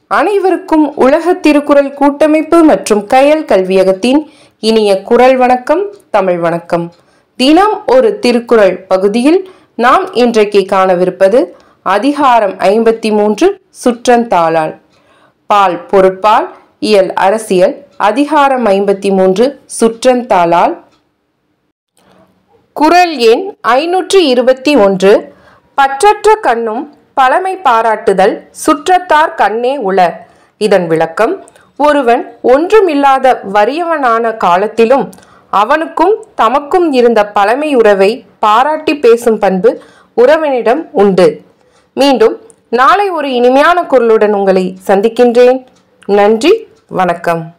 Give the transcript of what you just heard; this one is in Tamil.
அனைவருக்கும் உலக திருக்குறள் கூட்டமைப்பு மற்றும் கயல் கல்வியகத்தின் இனிய குரல் வணக்கம் தமிழ் வணக்கம் தினம் ஒரு திருக்குறள் பகுதியில் நாம் இன்றைக்கு காணவிருப்பது அதிகாரம் ஐம்பத்தி மூன்று சுற்றந்தாளால் பால் பொருட்பால் இயல் அரசியல் அதிகாரம் ஐம்பத்தி மூன்று சுற்றந்தாளால் குரல் எண் ஐநூற்றி இருபத்தி ஒன்று பற்றற்ற கண்ணும் பழமை பாராட்டுதல் சுற்றத்தார் கண்ணே உள இதன் விளக்கம் ஒருவன் ஒன்றுமில்லாத வறியவனான காலத்திலும் அவனுக்கும் தமக்கும் இருந்த பழமை உறவை பாராட்டி பேசும் பண்பு உறவனிடம் உண்டு மீண்டும் நாளை ஒரு இனிமையான குரலுடன் உங்களை சந்திக்கின்றேன் நன்றி வணக்கம்